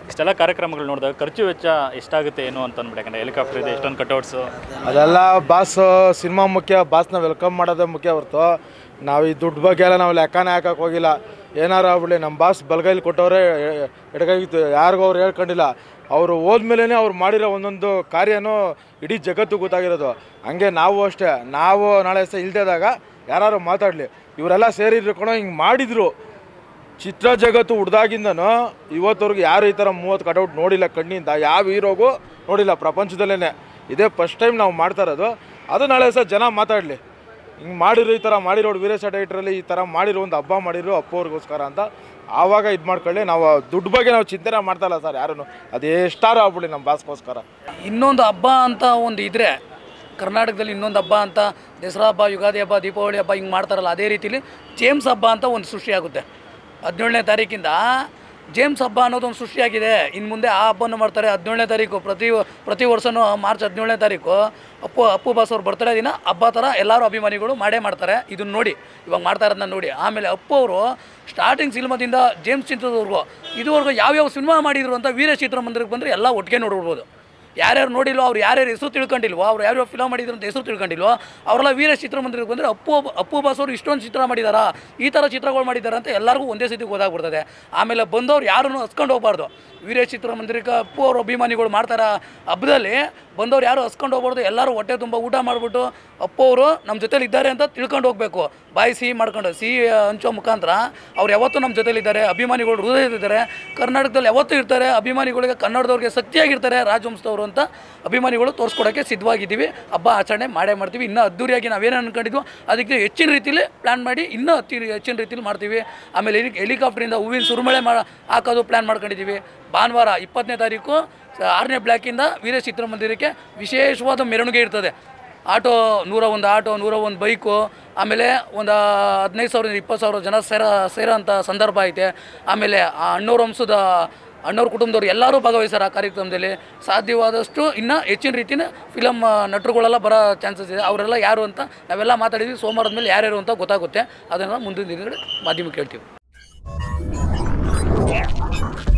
ಇಷ್ಟೆಲ್ಲ ಕಾರ್ಯಕ್ರಮಗಳು ನೋಡಿದಾಗ ಖರ್ಚು ವೆಚ್ಚ ಎಷ್ಟಾಗುತ್ತೆ ಏನು ಅಂತ ಅಂದ್ಬಿಟ್ಟು ಯಾಕಂದರೆ ಹೆಲಿಕಾಪ್ಟರ್ ಇದೆ ಎಷ್ಟೊಂದು ಕಟೌಟ್ಸು ಅದೆಲ್ಲ ಬಾಸ್ ಸಿನಿಮಾ ಮುಖ್ಯ ಬಾಸ್ನ ವೆಲ್ಕಮ್ ಮಾಡೋದೇ ಮುಖ್ಯ ಹೊರತು ನಾವು ಈ ದುಡ್ಡು ಬಗ್ಗೆ ಎಲ್ಲ ನಾವು ಲೆಕ್ಕನೇ ಹಾಕಕ್ಕೆ ಹೋಗಿಲ್ಲ ಏನಾರು ಆಗ್ಬಿಡ್ಲಿ ನಮ್ಮ ಬಾಸ್ ಬಲಗೈಲಿ ಕೊಟ್ಟವ್ರೆ ಎಡಗೈತು ಯಾರಿಗೂ ಅವ್ರು ಹೇಳ್ಕೊಂಡಿಲ್ಲ ಅವರು ಹೋದ್ಮೇಲೆ ಅವ್ರು ಮಾಡಿರೋ ಒಂದೊಂದು ಕಾರ್ಯನೂ ಇಡೀ ಜಗತ್ತು ಗೊತ್ತಾಗಿರೋದು ಹಂಗೆ ನಾವು ಅಷ್ಟೇ ನಾವು ನಾಳೆ ಸಹ ಇಲ್ದೇದಾಗ ಯಾರು ಮಾತಾಡಲಿ ಇವರೆಲ್ಲ ಸೇರಿದ್ರು ಕಣೋ ಹಿಂಗೆ ಮಾಡಿದ್ರು ಚಿತ್ರ ಜಗತ್ತು ಹುಡ್ದಾಗಿಂದನೂ ಇವತ್ತವರೆಗೂ ಯಾರು ಈ ಥರ ಮೂವತ್ತು ಕಟೌಟ್ ನೋಡಿಲ್ಲ ಕಣ್ಣಿಂದ ಯಾವ ಹೀರೋಗೂ ನೋಡಿಲ್ಲ ಪ್ರಪಂಚದಲ್ಲೇ ಇದೇ ಫಸ್ಟ್ ಟೈಮ್ ನಾವು ಮಾಡ್ತಾ ಇರೋದು ಅದು ನಾಳೆ ಸಹ ಜನ ಮಾತಾಡಲಿ ಹಿಂಗೆ ಮಾಡಿರೋ ಈ ಥರ ಮಾಡಿರೋ ವೀರೇಶ ಡೈಟ್ರಲ್ಲಿ ಈ ಥರ ಮಾಡಿರೋ ಒಂದು ಹಬ್ಬ ಮಾಡಿರೋ ಅಪ್ಪವ್ರಿಗೋಸ್ಕರ ಅಂತ ಆವಾಗ ಇದು ಮಾಡ್ಕೊಳ್ಳಿ ನಾವು ದುಡ್ಡು ಬಗ್ಗೆ ನಾವು ಚಿಂತನೆ ಮಾಡ್ತಾ ಇಲ್ಲ ಸರ್ ಯಾರೂ ಅದು ಎಷ್ಟಾರು ಆಗ್ಬಿಡಿ ನಮ್ಮ ಬಾಸ್ಗೋಸ್ಕರ ಇನ್ನೊಂದು ಹಬ್ಬ ಅಂತ ಒಂದು ಇದ್ರೆ ಕರ್ನಾಟಕದಲ್ಲಿ ಇನ್ನೊಂದು ಹಬ್ಬ ಅಂತ ದಸರಾ ಹಬ್ಬ ಯುಗಾದಿ ಹಬ್ಬ ದೀಪಾವಳಿ ಹಬ್ಬ ಹಿಂಗೆ ಮಾಡ್ತಾರಲ್ಲ ಅದೇ ರೀತಿಲಿ ಜೇಮ್ಸ್ ಹಬ್ಬ ಅಂತ ಒಂದು ಸೃಷ್ಟಿಯಾಗುತ್ತೆ ಹದಿನೇಳನೇ ತಾರೀಕಿಂದ ಜೇಮ್ಸ್ ಹಬ್ಬ ಅನ್ನೋದು ಒಂದು ಸೃಷ್ಟಿಯಾಗಿದೆ ಇನ್ನು ಮುಂದೆ ಆ ಹಬ್ಬನ ಮಾಡ್ತಾರೆ ಹದಿನೇಳನೇ ತಾರೀಕು ಪ್ರತಿ ಪ್ರತಿ ವರ್ಷವೂ ಮಾರ್ಚ್ ಹದಿನೇಳನೇ ತಾರೀಕು ಅಪ್ಪು ಅಪ್ಪು ಬಾಸ್ ಅವ್ರ ಬರ್ತಡೇ ದಿನ ಹಬ್ಬ ಥರ ಎಲ್ಲರೂ ಅಭಿಮಾನಿಗಳು ಮಾಡೇ ಮಾಡ್ತಾರೆ ಇದನ್ನ ನೋಡಿ ಇವಾಗ ಮಾಡ್ತಾ ಇರೋದನ್ನ ನೋಡಿ ಆಮೇಲೆ ಅಪ್ಪು ಅವರು ಸ್ಟಾರ್ಟಿಂಗ್ ಸಿನಿಮಾದಿಂದ ಜೇಮ್ಸ್ ಚಿತ್ರದವರೆಗೂ ಇದುವರೆಗೂ ಯಾವ್ಯಾವ ಸಿನಿಮಾ ಮಾಡಿದ್ರು ಅಂತ ವೀರ ಚಿತ್ರಮಂದಿರಕ್ಕೆ ಬಂದರೆ ಎಲ್ಲ ಒಟ್ಟಿಗೆ ನೋಡ್ಬಿಡ್ಬೋದು ಯಾರ್ಯಾರು ನೋಡಿಲ್ವೋ ಅವ್ರು ಯಾರ್ಯಾರು ಹೆಸರು ತಿಳ್ಕೊಂಡಿಲ್ವೋ ಅವ್ರು ಯಾರ್ಯಾವ ಫಿಲಮ್ ಮಾಡಿದ್ರು ಅಂತ ಹೆಸರು ತಿಳ್ಕೊಂಡಿಲ್ವೋ ಅವರೆಲ್ಲ ವೀರ ಚಿತ್ರಮಂದಿರಕ್ಕೆ ಬಂದರೆ ಅಪ್ಪು ಅಪ್ಪು ಬಾಸ್ ಅವರು ಇಷ್ಟೊಂದು ಚಿತ್ರ ಮಾಡಿದಾರಾ ಈ ಥರ ಚಿತ್ರಗಳು ಮಾಡಿದ್ದಾರೆ ಅಂತ ಎಲ್ಲರಿಗೂ ಒಂದೇ ಸತಿ ಗೊತ್ತಾಗ್ಬಿಡ್ತದೆ ಆಮೇಲೆ ಬಂದವ್ರು ಯಾರನ್ನು ಹಸ್ಕೊಂಡು ಹೋಗ್ಬಾರ್ದು ವೀರ ಚಿತ್ರಮಂದಿರಕ್ಕೆ ಅಪ್ಪು ಅವ್ರ ಅಭಿಮಾನಿಗಳು ಮಾಡ್ತಾರ ಹಬ್ಬದಲ್ಲಿ ಬಂದವ್ರು ಯಾರು ಹಸ್ಕೊಂಡು ಹೋಗ್ಬಾರ್ದು ಎಲ್ಲರೂ ಹೊಟ್ಟೆ ತುಂಬ ಊಟ ಮಾಡಿಬಿಟ್ಟು ಅಪ್ಪು ಅವರು ನಮ್ಮ ಜೊತೆಲಿ ಇದ್ದಾರೆ ಅಂತ ತಿಳ್ಕೊಂಡು ಹೋಗಬೇಕು ಬಾಯಿ ಸಿಹಿ ಮಾಡ್ಕೊಂಡು ಸಿಹಿ ಹಂಚೋ ಮುಖಾಂತರ ಅವ್ರು ಯಾವತ್ತೂ ನಮ್ಮ ಜೊತೆಲಿದ್ದಾರೆ ಅಭಿಮಾನಿಗಳು ಹೃದಯದಿದ್ದಾರೆ ಕರ್ನಾಟಕದಲ್ಲಿ ಯಾವತ್ತೂ ಇರ್ತಾರೆ ಅಭಿಮಾನಿಗಳಿಗೆ ಕನ್ನಡದವ್ರಿಗೆ ಸತ್ಯಾಗಿರ್ತಾರೆ ರಾಜವಂಶದವರು ಅಂತ ಅಭಿಮಾನಿಗಳು ತೋರಿಸ್ಕೊಡೋಕ್ಕೆ ಸಿದ್ಧವಾಗಿದ್ದೀವಿ ಹಬ್ಬ ಆಚರಣೆ ಮಾಡೇ ಮಾಡ್ತೀವಿ ಇನ್ನೂ ಅದ್ದೂರಿಯಾಗಿ ನಾವೇನು ಅನ್ಕೊಂಡಿದ್ವೋ ಅದಕ್ಕೆ ಹೆಚ್ಚಿನ ರೀತಿಲಿ ಪ್ಲ್ಯಾನ್ ಮಾಡಿ ಇನ್ನೂ ಹತ್ತಿ ಹೆಚ್ಚಿನ ರೀತಿಲಿ ಮಾಡ್ತೀವಿ ಆಮೇಲೆ ಹೆಲಿ ಹೆಲಿಕಾಪ್ಟ್ರಿಂದ ಹೂವಿನ ಸುರುಮಳೆ ಮಾ ಹಾಕೋದು ಪ್ಲ್ಯಾನ್ ಮಾಡ್ಕೊಂಡಿದ್ದೀವಿ ಭಾನುವಾರ ಇಪ್ಪತ್ತನೇ ತಾರೀಕು ಸ- ಆರನೇ ಬ್ಲ್ಯಾಕಿಂದ ವೀರ ಚಿತ್ರಮಂದಿರಕ್ಕೆ ವಿಶೇಷವಾದ ಮೆರವಣಿಗೆ ಇರ್ತದೆ ಆಟೋ ನೂರ ಒಂದು ಆಟೋ ನೂರ ಒಂದು ಬೈಕು ಆಮೇಲೆ ಒಂದು ಹದಿನೈದು ಸಾವಿರದಿಂದ ಇಪ್ಪತ್ತು ಸಾವಿರ ಜನ ಸೇರ ಸೇರೋಂಥ ಸಂದರ್ಭ ಐತೆ ಆಮೇಲೆ ಆ ಅಣ್ಣವ್ರ ವಂಶದ ಅಣ್ಣವ್ರ ಕುಟುಂಬದವ್ರು ಎಲ್ಲರೂ ಭಾಗವಹಿಸ್ತಾರೆ ಆ ಕಾರ್ಯಕ್ರಮದಲ್ಲಿ ಸಾಧ್ಯವಾದಷ್ಟು ಇನ್ನೂ ಹೆಚ್ಚಿನ ರೀತಿನ ಫಿಲಮ್ ನಟರುಗಳೆಲ್ಲ ಬರೋ ಚಾನ್ಸಸ್ ಇದೆ ಅವರೆಲ್ಲ ಯಾರು ಅಂತ ನಾವೆಲ್ಲ ಮಾತಾಡಿದ್ವಿ ಸೋಮವಾರದ ಮೇಲೆ ಯಾರ್ಯಾರು ಅಂತ ಗೊತ್ತಾಗುತ್ತೆ ಅದನ್ನು ಮುಂದಿನ ದಿನಗಳು ಮಾಧ್ಯಮಕ್ಕೆ ಹೇಳ್ತೀವಿ